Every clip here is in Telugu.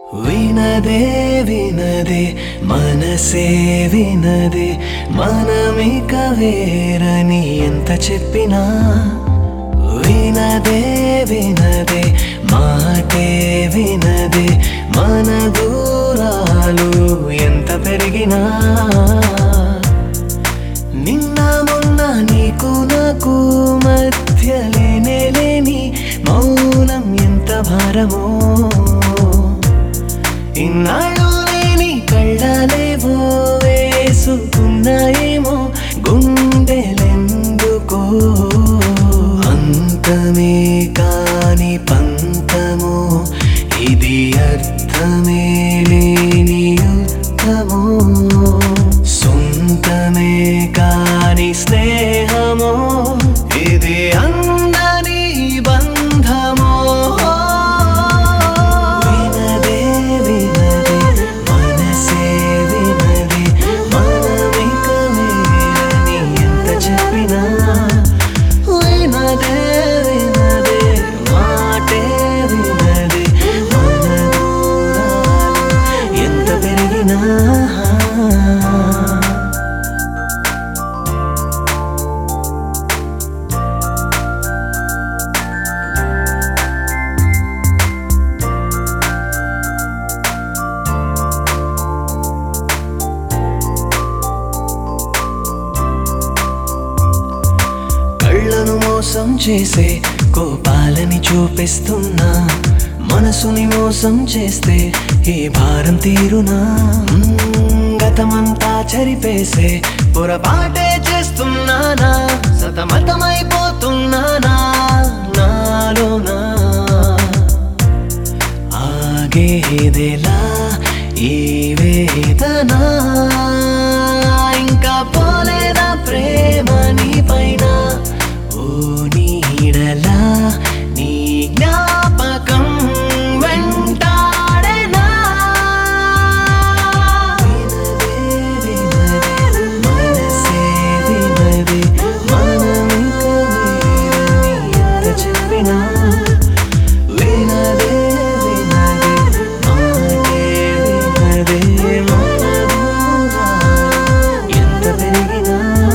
వినదే వినదే మనసే వినదే మనమిక వేరని ఎంత చెప్పినా వినదే వినదే మాటే వినదే మన దూరాలు ఎంత పెరిగినా నిన్న మొన్న నీకు నాకు మధ్య లేనే లేని మౌనం ఎంత భారమో ఇన్నాళ్ళు లేని కళ్ళలేవో వేసుకున్నాయేమో గుండెలెందుకో అంతమే కాని పంతమో ఇది అర్థమే లేని యుద్ధమో సొంతమే కాని స్నేహమో ఇది అందని బంధమో వినదే వినదే మనసే వినదే మనమిక వేరని ఎంత చెప్పినా వినదే వినదే మాటే వినదే మన దూరాలు ఎంత పెరిగినా కళ్ళను మోసం చేసే కోపాలని చూపిస్తున్నా మనసుని మోసం చేస్తే ఈ భారం తీరునా మ్మ్, గతమంతా చరిపేసే పొరపాటే చేస్తున్నానా సతమతమైపోతున్నానా నాలోనా ఆగేదెలా ఈ వేదన ఇంకా పోలేదా ప్రేమ నీ పైన ఓ నీడలా నీ జ్ఞాపకం వెంటాడేనా వినదే వినదే మనసే వినదే మనమిక వేరని ఎంత చెప్పినా వినదే వినదే మాటే వినదే మన దూరాలు ఎంత పెరిగినా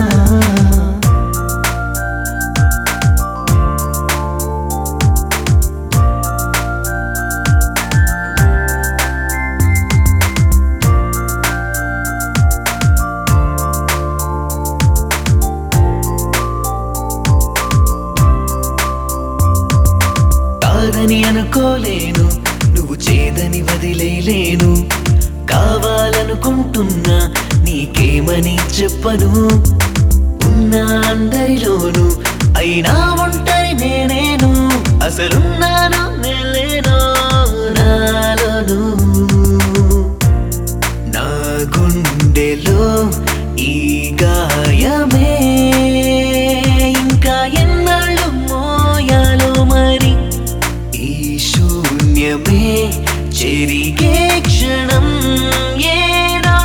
కాదని అనుకోలేను నువ్వు చేదని వదిలేలేను కావాలనుకుంటున్నా నీకేమని చెప్పను ఉన్న అందరిలోను అయినా ఒంటరి నేనేను అసలున్నాను నేలేను నాలోను నా గుండెలో ఈ గాయమే ఇంకా ఎన్నాళ్ళు మోయాలో మరి ఈ శూన్యమే చెరిగే క్షణం ఏనాడో